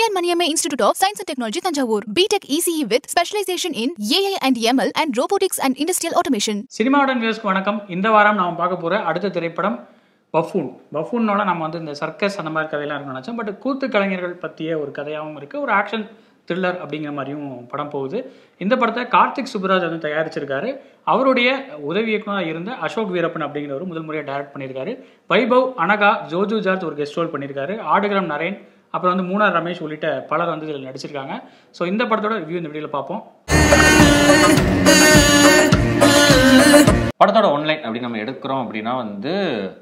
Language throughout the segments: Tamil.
Anand Maniyamai Institute of Science and Technology, Tanjavur. BTech ECE with specialization in AI and ML and robotics and industrial automation. சினிமாவுடன் வியூஸ்க்கு வணக்கம் இந்த வாரம் நாம் பார்க்க போகிற அடுத்த திரைப்படம் பஃபூன் பஃபூனோட நம்ம வந்து இந்த சர்க்கஸ் அந்த மாதிரி கதையெல்லாம் இருக்குன்னு நினச்சோம் பட் கூத்து கலைஞர்கள் பற்றிய ஒரு கதையாகவும் இருக்குது ஒரு ஆக்ஷன் த்ரில்லர் அப்படிங்கிற மாதிரியும் படம் போகுது இந்த படத்தை கார்த்திக் சுப்ராஜ் வந்து தயாரிச்சிருக்காரு அவருடைய உதவி இயக்குனராக இருந்த அசோக் வீரப்பன் அப்படிங்கிறவர் முதல் முறையாக டைரக்ட் பண்ணியிருக்காரு வைபவ் அனகா ஜோஜு ஜார்ஜ் ஒரு கெஸ்ட் ரோல் பண்ணியிருக்காரு ஆடுகளம் நரேன் அப்புறம் வந்து மூனார் ரமேஷ் உள்ளிட்ட பலர் வந்து இதில் நடிச்சிருக்காங்க ஸோ இந்த படத்தோட ரிவ்யூ இந்த வீடியோவில் பார்ப்போம் படத்தோட ஒன்லைன் அப்படி நம்ம எடுக்கிறோம் அப்படின்னா வந்து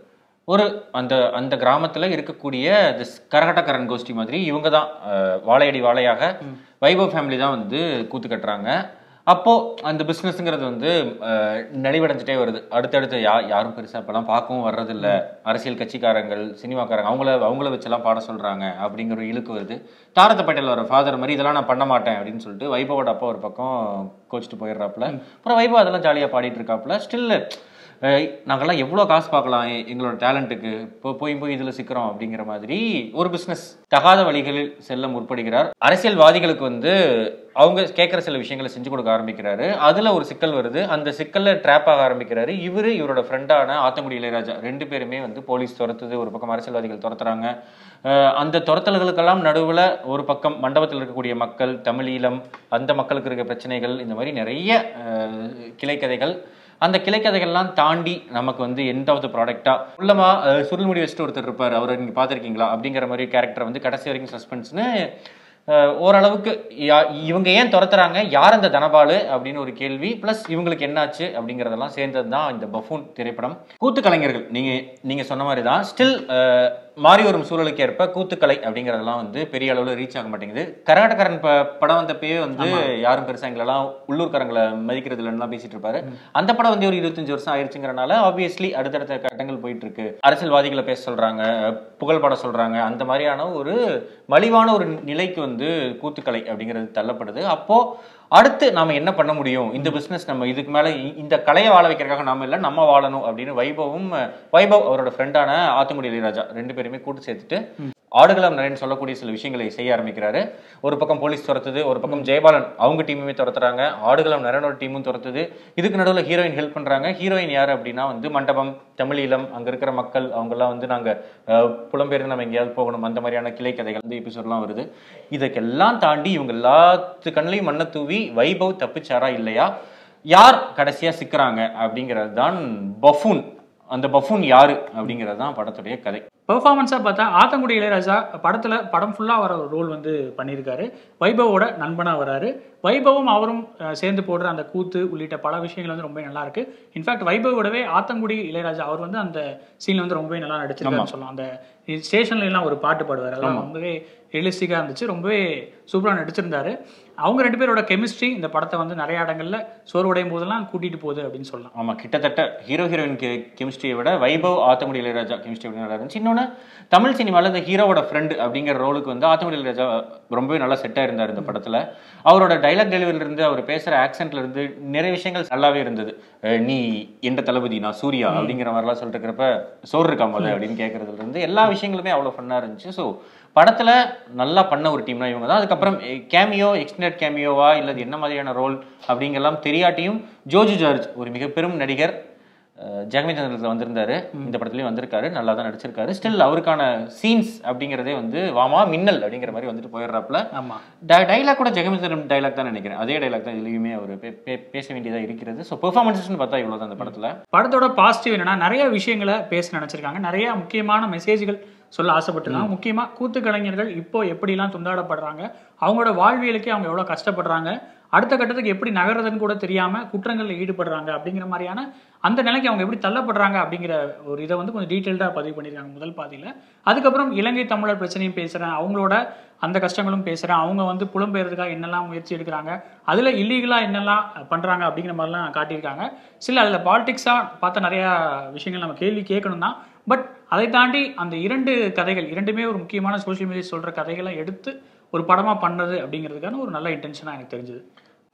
ஒரு அந்த அந்த கிராமத்தில் இருக்கக்கூடிய this கரகட்டக்கரன் கோஷ்டி மாதிரி இவங்க தான் அஹ், வாழையடி வாழையாக வைபவ் ஃபேமிலி தான் வந்து கூத்து கட்டுறாங்க அப்போ அந்த பிஸ்னஸ்ங்கிறது வந்து அஹ், நலிவடைஞ்சிட்டே வருது அடுத்தடுத்து யா யாரும் பெருசாக இப்போலாம் பார்க்கவும் வர்றதில்ல அரசியல் கட்சிக்காரங்கள் சினிமாக்காரங்க அவங்கள அவங்கள வச்செல்லாம் பாட சொல்கிறாங்க அப்படிங்கிற ஒரு இழுக்கு வருது தாரத்த பட்டேல் வர ஃபாதர் மாதிரி இதெல்லாம் நான் பண்ண மாட்டேன் அப்படின்னு சொல்லிட்டு வைபவோட அப்பா ஒரு பக்கம் கோச்சிட்டு போயிடுறாப்புல அப்புறம் வைபவ் அதெல்லாம் ஜாலியாக பாடிட்டு இருக்காப்புல ஸ்டில் நாங்கெல்லாம் எவ்வளோ காசு பார்க்கலாம் எ- எங்களோட டேலண்ட்டுக்கு இப்போ போய் போய் இதில் சிக்கிறோம் அப்படிங்கிற மாதிரி ஒரு பிஸ்னஸ் தகாத வழிகளில் செல்ல முற்படுகிறார் அரசியல்வாதிகளுக்கு வந்து அவங்க கேட்குற சில விஷயங்களை செஞ்சு கொடுக்க ஆரம்பிக்கிறாரு அதில் ஒரு சிக்கல் வருது அந்த சிக்கலில் ட்ராப் ஆக ஆரம்பிக்கிறாரு இவர் இவரோட ஃப்ரெண்டான ஆத்தங்குடி இளையராஜா ரெண்டு பேருமே வந்து போலீஸ் துரத்துது ஒரு பக்கம் அரசியல்வாதிகள் துரத்துறாங்க அஹ் அந்த துரத்தல்களுக்கெல்லாம் நடுவில் ஒரு பக்கம் மண்டபத்தில் இருக்கக்கூடிய மக்கள் தமிழீழம் அந்த மக்களுக்கு இருக்க பிரச்சனைகள் இந்த மாதிரி நிறைய அஹ், கிளைக்கதைகள் அந்த கிளைக்கதைகள்லாம் தாண்டி நமக்கு வந்து எண்ட் ஆஃப் த ப்ராடக்டா உள்ளமா அஹ், சுருள் முடி வச்சுட்டு ஒருத்தர் இருப்பார் அவரை நீங்க பார்த்திருக்கீங்களா அப்படிங்கிற மாதிரி கேரக்டர் வந்து கடைசி வரைக்கும் சஸ்பென்ஸ்னு அஹ், ஓரளவுக்கு யா- இவங்க ஏன் துரத்துறாங்க யார் அந்த தனபாலு அப்படின்னு ஒரு கேள்வி ப்ளஸ் இவங்களுக்கு என்னாச்சு அப்படிங்கிறதெல்லாம் சேர்ந்தது தான் இந்த பஃபூன் திரைப்படம் கூத்து கலைஞர்கள் நீங்க நீங்க சொன்ன மாதிரி தான் ஸ்டில் மாறி வரும் சூழலுக்கு ஏற்ப கூத்துக்கலை அப்படிங்கிறதெல்லாம் வந்து பெரிய அளவில் ரீச் ஆக மாட்டேங்குது கரகாட்டக்காரன் ப படம் வந்தப்பயே வந்து யாரும் பெருசா எங்களெல்லாம் உள்ளூர்காரங்களை மதிக்கிறது இல்லைன்னு பேசிட்டு இருப்பாரு அந்த படம் வந்து ஒரு இருபத்தஞ்சு வருஷம் ஆயிருச்சுங்கிறனால ஆப்வியஸ்லி அடுத்தடுத்த கட்டங்கள் போயிட்டு இருக்கு அரசியல்வாதிகளை பேச சொல்றாங்க புகழ் பட சொல்றாங்க அந்த மாதிரியான ஒரு மலிவான ஒரு நிலைக்கு வந்து கூத்துக்கலை அப்படிங்கிறது தள்ளப்படுது அப்போ அடுத்து நாம என்ன பண்ண முடியும் இந்த பிசினஸ் நம்ம இதுக்கு மேல இ- இந்த கலையை வாழ வைக்கிறதுக்காக நாம இல்ல நம்ம வாழணும் அப்படின்னு வைபவும் வைபவ் அவரோட ஃப்ரெண்டான ஆத்தங்குடி இளையராஜா ரெண்டு பேருமே கூட்டு சேர்த்துட்டு ஆடுகளம் நரேன் சொல்லக்கூடிய சில விஷயங்களை செய்ய ஆரம்பிக்கிறாரு ஒரு பக்கம் போலீஸ் துரத்துது ஒரு பக்கம் ஜெயபாலன் அவங்க டீமுமே துரத்துறாங்க ஆடுகளம் நரேனோட டீமும் துரத்துது இதுக்கு நடுவில் ஹீரோயின் ஹெல்ப் பண்றாங்க ஹீரோயின் யார் அப்படின்னா வந்து மண்டபம் தமிழீழம் அங்க இருக்கிற மக்கள் அவங்கெல்லாம் வந்து நாங்க அஹ், புலம்பெயர்ந்து நம்ம எங்கேயாவது போகணும் அந்த மாதிரியான கிளை கதைகள் வந்து எபிசோட்லாம் வருது இதுக்கெல்லாம் தாண்டி இவங்க எல்லாத்து கண்ணிலையும் மண்ணை தூவி வைபவ் தப்பிச்சாரா இல்லையா யார் கடைசியா சிக்கிறாங்க அப்படிங்கிறது தான் பஃபூன் அந்த பஃபூன் யாரு அப்படிங்கிறது தான் படத்துடைய கதை பெர்ஃபார்மன்ஸாக பார்த்தா ஆத்தங்குடி இளையராஜா படத்தில் படம் ஃபுல்லாக வர ஒரு ரோல் வந்து பண்ணியிருக்காரு வைபவோட நண்பனாக வராரு வைபவும் அவரும் அஹ், சேர்ந்து போடுற அந்த கூத்து உள்ளிட்ட பல விஷயங்கள் வந்து ரொம்ப நல்லா இருக்கு இன்ஃபேக்ட் வைபவோடவே ஆத்தங்குடி இளையராஜா அவர் வந்து அந்த சீன்ல வந்து ரொம்பவே நல்லா நடிச்சிருக்காருன்னு சொல்லலாம் அந்த ஸ்டேஷன்ல எல்லாம் ஒரு பாட்டு பாடுவார் அதெல்லாம் ரொம்பவே ரியலிஸ்டிக்காக இருந்துச்சு ரொம்பவே சூப்பராக நடிச்சிருந்தாரு அவங்க ரெண்டு பேரோட கெமிஸ்ட்ரி இந்த படத்தை வந்து நிறைய இடங்கள்ல சோர்வடையும் போதெல்லாம் கூட்டிட்டு போகுது அப்படின்னு சொல்லலாம் ஆமா கிட்டத்தட்ட ஹீரோ ஹீரோயின் கெமிஸ்ட்ரியை விட வைபவ் ஆத்தங்குடி இளையராஜா கெமிஸ்ட்ரி அப்படி நல்லா இருந்துச்சு இன்னொன்று தமிழ் சினிமாவில் இந்த ஹீரோவோட ஃப்ரெண்ட் அப்படிங்கிற ரோலுக்கு வந்து ஆத்தங்குடி இளையராஜா ரொம்பவே நல்லா செட் ஆயிருந்தார் இந்த படத்துல அவரோட டைலாக் டெலிவரில இருந்து அவர் பேசுற ஆக்சென்ட்ல இருந்து நிறைய விஷயங்கள் நல்லாவே இருந்தது அஹ் நீ எந்த தளபதி நான் சூர்யா அப்படிங்கிற மாதிரிலாம் சொல்லிட்டு இருக்கிறப்ப சோறு இருக்கா முத அப்படின்னு கேட்கறதுல இருந்து எல்லா விஷயங்களுமே அவ்வளோ ஃபன்னாக இருந்துச்சு ஸோ படத்துல நல்லா பண்ண ஒரு டீம்னா இவங்க தான் அதுக்கப்புறம் கேமியோ எக்ஸ்டெண்டட் கேமியோவா இல்லை அது என்ன மாதிரியான ரோல் அப்படிங்கெல்லாம் தெரியாட்டியும் ஜோஜு ஜார்ஜ் ஒரு மிக பெரும் நடிகர் அஹ் ஜெகமேந்திரத்தில் வந்திருந்தாரு இந்த படத்துலயும் வந்திருக்காரு நல்லா தான் நடிச்சிருக்காரு ஸ்டில் அவருக்கான சீன்ஸ் அப்படிங்கிறதே வந்து வாமா மின்னல் அப்படிங்கிற மாதிரி வந்துட்டு போயிடுறாப்புல ஆமா டைலாக் கூட ஜெகமேந்திரம் டைலாக் தான் நினைக்கிறேன் அதே டைலாக் தான் இதுலயுமே அவர் பேச வேண்டியதா இருக்கிறது ஸோ பெர்ஃபார்மன்ஸஸ்னு பார்த்தா இவ்வளோ தான் அந்த படத்துல படத்தோட பாசிட்டிவ் என்னன்னா நிறைய விஷயங்களை பேச நினைச்சிருக்காங்க நிறைய முக்கியமான மெசேஜ்கள் சொல்ல ஆசைப்பட்டிருக்காங்க முக்கியமா கூத்து கலைஞர்கள் இப்போ எப்படிலாம் துண்டாடப்படுறாங்க அவங்களோட வாழ்வியலுக்கே அவங்க எவ்வளவு கஷ்டப்படுறாங்க அடுத்த கட்டத்துக்கு எப்படி நகர்றதுன்னு கூட தெரியாம குற்றங்கள்ல ஈடுபடுறாங்க அப்படிங்கிற மாதிரியான அந்த நிலைக்கு அவங்க எப்படி தள்ளப்படுறாங்க அப்படிங்கிற ஒரு இதை வந்து கொஞ்சம் டீட்டெயில்டாக பதிவு பண்ணியிருக்காங்க முதல் பாதியில அதுக்கப்புறம் இலங்கை தமிழர் பிரச்சனையும் பேசுறேன் அவங்களோட அந்த கஷ்டங்களும் பேசுறேன் அவங்க வந்து புலம்பெயர்றதுக்காக என்னெல்லாம் முயற்சி எடுக்கிறாங்க அதுல இல்லீகலா என்னெல்லாம் பண்றாங்க அப்படிங்கிற மாதிரிலாம் காட்டியிருக்காங்க சில அதுல பாலிடிக்ஸா பார்த்த நிறைய விஷயங்கள் நம்ம கேள்வி கேட்கணும் தான் பட் அதை தாண்டி அந்த இரண்டு கதைகள் இரண்டுமே ஒரு முக்கியமான சோஷியல் மீடியா சொல்ற கதைகளை எடுத்து ஒரு படமா பண்ணது அப்படிங்கிறதுக்கான ஒரு நல்ல இன்டென்ஷனா எனக்கு தெரிஞ்சது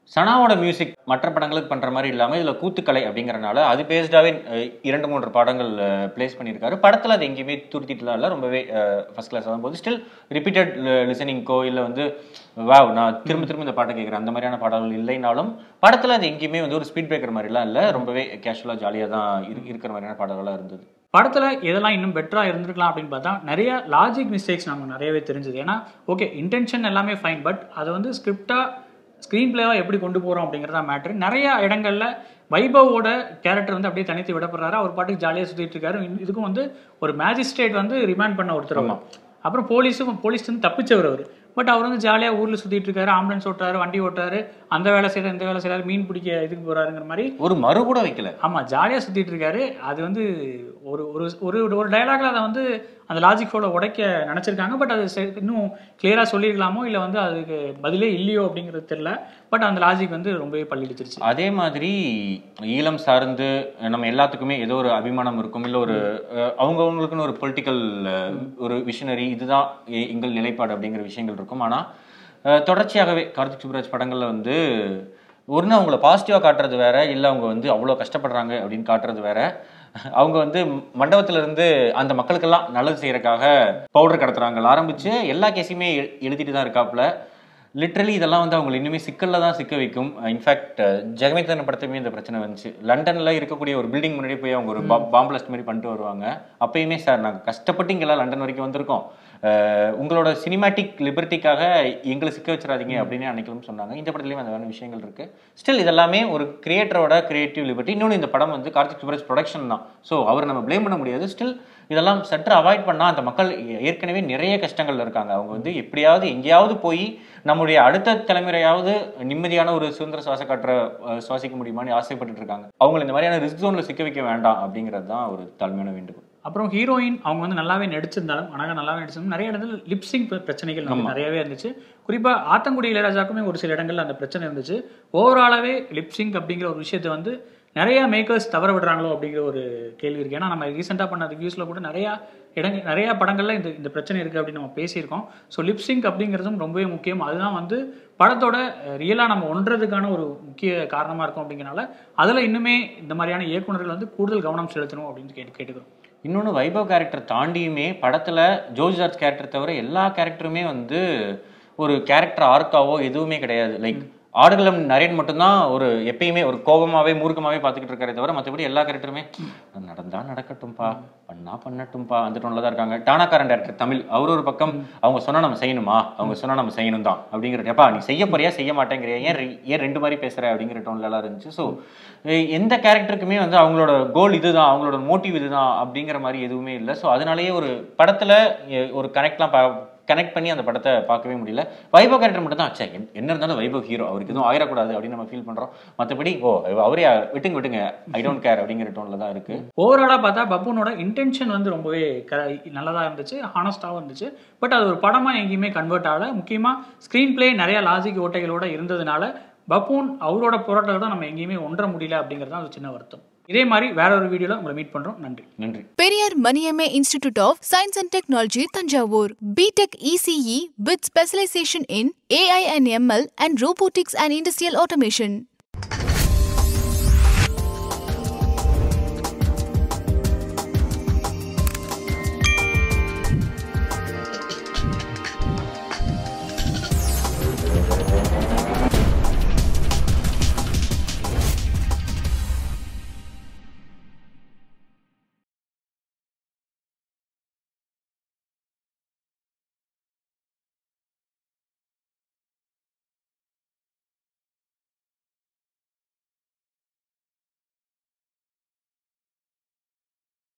சனாவோட மியூசிக் மற்ற படங்களுக்கு பண்ற மாதிரி இல்லாம இதுல கூத்துக்கலை அப்படிங்கறனால அது பேஸ்டாவே இரண்டு மூன்று படங்கள் பிளேஸ் பண்ணியிருக்காரு படத்துல அது எங்கேயுமே துருத்திட்டுலாம் இல்ல ரொம்பவே ஃபர்ஸ்ட் கிளாஸ் தான் போது ஸ்டில் ரிப்பீட்டட் லிசனிங்கோ இல்ல வந்து வாவ் நான் திரும்ப திரும்ப இந்த பாட்டை கேட்குறேன் அந்த மாதிரியான பாடல்கள் இல்லைனாலும் படத்துல அது எங்கேயுமே வந்து ஒரு ஸ்பீட் பிரேக்கர் மாதிரிலாம் இல்ல ரொம்பவே கேஷுவலா ஜாலியா தான் இரு- இருக்கிற மாதிரியான பாடல்களா இருந்தது படத்துல எதெல்லாம் இன்னும் பெட்டரா இருந்திருக்கலாம் அப்படின்னு பார்த்தா நிறைய லாஜிக் மிஸ்டேக்ஸ் நமக்கு நிறையவே தெரிஞ்சது ஏன்னா ஓகே இன்டென்ஷன் எல்லாமே ஃபைன் பட் அதை வந்து ஸ்கிரிப்டா ஸ்க்ரீன் பிளேவா எப்படி கொண்டு போறோம் அப்படிங்கிறதா மேட்ரு நிறைய இடங்கள்ல வைபவோட கேரக்டர் வந்து அப்படியே தனித்து விடப்படுறாரு அவர் பாட்டுக்கு ஜாலியாக சுத்திட்டு இருக்காரு இன்- இதுக்கும் வந்து ஒரு மேஜிஸ்ட்ரேட் வந்து ரிமாண்ட் பண்ண ஒருத்தர் ஆமா. அப்புறம் போலீஸும் போலீஸ் வந்து தப்பிச்சவர் அவர் பட் அவர் வந்து ஜாலியாக ஊரில் சுற்றிட்டு இருக்காரு ஆம்புலன்ஸ் ஓட்டுறாரு வண்டி ஓட்டுறாரு அந்த வேலை செய்யறாரு இந்த வேலை செய்யறாரு மீன் பிடிக்க இதுக்கு போறாருங்கிற மாதிரி ஒரு மறு கூட வைக்கல ஆமா ஜாலியா சுத்திட்டு இருக்காரு அது வந்து ஒரு ஒரு ஒரு ஒரு டைலாக்ல அதை வந்து அந்த லாஜிக் ஃபோட உடைக்க நினைச்சிருக்காங்க பட் அது செ- இன்னும் கிளியரா சொல்லியிருக்கலாமோ இல்ல வந்து அதுக்கு பதிலே இல்லையோ அப்படிங்கிறது தெரியல பட் அந்த லாஜிக் வந்து ரொம்பவே பள்ளிடுச்சிருச்சு அதே மாதிரி ஈழம் சார்ந்து நம்ம எல்லாத்துக்குமே ஏதோ ஒரு அபிமானம் இருக்கும் இல்லை ஒரு அஹ், அவங்கவங்களுக்குன்னு ஒரு பொலிட்டிக்கல் ஒரு விஷனரி இதுதான் எ- எங்கள் நிலைப்பாடு அப்படிங்கிற விஷயங்கள் இருக்கும் ஆனால் தொடர்ச்சியாகவே கார்த்திக் சுப்ராஜ் படங்களில் வந்து ஒன்று அவங்கள பாசிட்டிவாக காட்டுறது வேற இல்லை அவங்க வந்து அவ்வளோ கஷ்டப்படுறாங்க அப்படின்னு காட்டுறது வேற அவங்க வந்து மண்டபத்துல இருந்து அந்த மக்களுக்கெல்லாம் நல்லது செய்யறதுக்காக பவுடர் கடத்துறாங்க ஆரம்பிச்சு எல்லா கேஸையுமே எ- எழுதிட்டு தான் இருக்காப்புல லிட்ரலி இதெல்லாம் வந்து அவங்களை இன்னுமே சிக்கல்ல தான் சிக்க வைக்கும் இன்ஃபேக்ட் ஜெகமேத்தன் படத்துலையுமே இந்த பிரச்சனை வந்துச்சு லண்டன்ல இருக்கக்கூடிய ஒரு பில்டிங் முன்னாடி போய் அவங்க ஒரு பாம்பு பிளாஸ்ட் மாதிரி பண்ணிட்டு வருவாங்க அப்பயுமே சார் நாங்கள் கஷ்டப்பட்டு இங்கெல்லாம் லண்டன் வரைக்கும் வந்திருக்கோம் அஹ், உங்களோட சினிமாட்டிக் லிபர்ட்டிக்காக எங்களை சிக்க வச்சிடாதீங்க அப்படின்னு அன்னைக்கும் சொன்னாங்க இந்த படத்துலயும் அந்த மாதிரி விஷயங்கள் இருக்கு ஸ்டில் இதெல்லாமே ஒரு கிரியேட்டரோட கிரியேட்டிவ் லிபர்ட்டி இன்னொன்று இந்த படம் வந்து கார்த்திக் சுப்ராஜ் ப்ரொடக்ஷன் தான் ஸோ அவர் நம்ம ப்ளேம் பண்ண முடியாது ஸ்டில் இதெல்லாம் சற்று அவாய்ட் பண்ணா அந்த மக்கள் ஏ- ஏற்கனவே நிறைய கஷ்டங்கள்ல இருக்காங்க அவங்க வந்து எப்படியாவது எங்கேயாவது போய் நம்முடைய அடுத்த தலைமுறையாவது நிம்மதியான ஒரு சுதந்திர சுவாச காற்ற அஹ், சுவாசிக்க முடியுமான்னு ஆசைப்பட்டுட்டு இருக்காங்க அவங்களை இந்த மாதிரியான ரிஸ்க் ஜோன்ல சிக்க வைக்க வேண்டாம் அப்படிங்கிறது தான் ஒரு தாழ்மையான வேண்டுகோள் அப்புறம் ஹீரோயின் அவங்க வந்து நல்லாவே நடிச்சிருந்தாலும் அழகா நல்லாவே நடிச்சிருந்தாலும் நிறைய இடத்துல லிப்சிங் பிரச்சனைகள் வந்து நிறையவே இருந்துச்சு குறிப்பா ஆத்தங்குடி இளையராஜாக்குமே ஒரு சில இடங்கள்ல அந்த பிரச்சனை இருந்துச்சு ஓவராலாவே லிப்சிங் அப்படிங்கிற ஒரு விஷயத்தை வந்து நிறைய மேக்கர்ஸ் தவற விடுறாங்களோ அப்படிங்கிற ஒரு கேள்வி இருக்கு ஏன்னா நம்ம ரீசெண்டாக பண்ண ரிவ்யூஸில் கூட நிறைய இடங்க நிறைய படங்கள்ல இந்த இந்த பிரச்சனை இருக்கு அப்படின்னு நம்ம பேசியிருக்கோம் ஸோ லிப்சிங் அப்படிங்கிறதும் ரொம்பவே முக்கியம் அதுதான் வந்து படத்தோட ரியலாக நம்ம ஒன்றதுக்கான ஒரு முக்கிய காரணமா இருக்கும் அப்படிங்கிறனால அதுல இன்னுமே இந்த மாதிரியான இயக்குனர்கள் வந்து கூடுதல் கவனம் செலுத்தணும் அப்படின்னு கேட்டு கேட்டுக்கிறோம் இன்னொன்று வைபவ் கேரக்டர் தாண்டியுமே படத்துல ஜோர்ஜ் ஜார்ஜ் கேரக்டர் தவிர எல்லா கேரக்டருமே வந்து ஒரு கேரக்டர் ஆர்க்காவோ எதுவுமே கிடையாது லைக் ஆடுகளம் நரேன் மட்டும்தான் ஒரு எப்பயுமே ஒரு கோபமாவே மூர்க்கமாவே பார்த்துக்கிட்டு இருக்காரே தவிர மற்றபடி எல்லா கேரக்டருமே நடந்தா நடக்கட்டும்பா பண்ணா பண்ணட்டும்பா அந்த டோன்ல தான் இருக்காங்க டானாக்காரன் டேரக்டர் தமிழ் அவர் ஒரு பக்கம் அவங்க சொன்னா நம்ம செய்யணுமா அவங்க சொன்னா நம்ம செய்யணும் தான் அப்படிங்கிற எப்பா நீ செய்ய போறியா செய்ய மாட்டேங்கிறியா ஏன் ரெ- ஏன் ரெண்டு மாதிரி பேசுற அப்படிங்கிற டோன்ல எல்லாம் இருந்துச்சு ஸோ எந்த கேரக்டருக்குமே வந்து அவங்களோட கோல் இதுதான் அவங்களோட மோட்டிவ் இதுதான் அப்படிங்கிற மாதிரி எதுவுமே இல்லை ஸோ அதனாலேயே ஒரு படத்துல எ- ஒரு கனெக்ட்லாம் கனெக்ட் பண்ணி அந்த படத்தை பார்க்கவே முடியல வைபவ் கேரக்டர் மட்டும் தான் அச்சா என்ன இருந்தாலும் வைபவ் ஹீரோ அவருக்கு எதுவும் ஆயிடக்கூடாது அப்படின்னு நம்ம ஃபீல் பண்றோம் மற்றபடி ஓ அவரே விட்டுங்க விட்டுங்க ஐ டோன்ட் கேர் அப்படிங்கிற டோன்ல தான் இருக்கு ஓவராலாக பார்த்தா பப்புனோட இன்டென்ஷன் வந்து ரொம்பவே க நல்லதாக இருந்துச்சு ஹானஸ்டாகவும் இருந்துச்சு பட் அது ஒரு படமாக எங்கேயுமே கன்வெர்ட் ஆகல முக்கியமாக ஸ்க்ரீன் பிளே நிறைய லாஜிக் ஓட்டைகளோட இருந்ததுனால பப்பூன் அவரோட போராட்டத்தை தான் நம்ம எங்கேயுமே ஒன்ற முடியல அப்படிங்கிறது தான் ஒரு சின்ன வருத்தம் இதே மாதிரி வேற ஒரு வீடியோவில் உங்களை மீட் பண்ணுறோம் நன்றி நன்றி Periyar Maniammai Institute of Science and Technology, Tanjavur. BTech ECE with specialization in AI and ML and robotics and industrial automation.